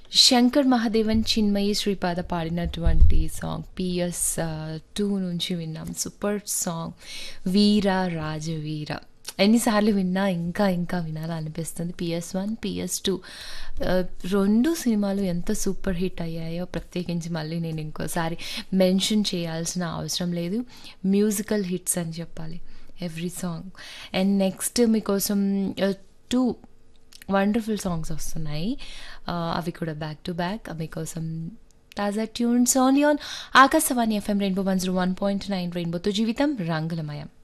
శంకర్ మహాదేవన్ చిన్మయి శ్రీపాద పాడినటువంటి song PS two నుంచి విన్నాం సూపర్ సాంగ్ వీర రాజవీర ఎన్నిసార్లు విన్నా ఇంకా ఇంకా వినాలనిపిస్తుంది పిఎస్ వన్ పిఎస్ టూ రెండు సినిమాలు ఎంత సూపర్ హిట్ అయ్యాయో ప్రత్యేకించి మళ్ళీ నేను ఇంకోసారి మెన్షన్ చేయాల్సిన అవసరం లేదు మ్యూజికల్ హిట్స్ అని చెప్పాలి ఎవ్రీ సాంగ్ అండ్ నెక్స్ట్ మీకోసం టూ వండర్ఫుల్ సాంగ్స్ వస్తున్నాయి అవి కూడా బ్యాక్ టు బ్యాక్ మీకోసం తాజా tunes only on Akashvani FM rainbow one zero one point nine రెయిన్బోతో జీవితం రంగులమయం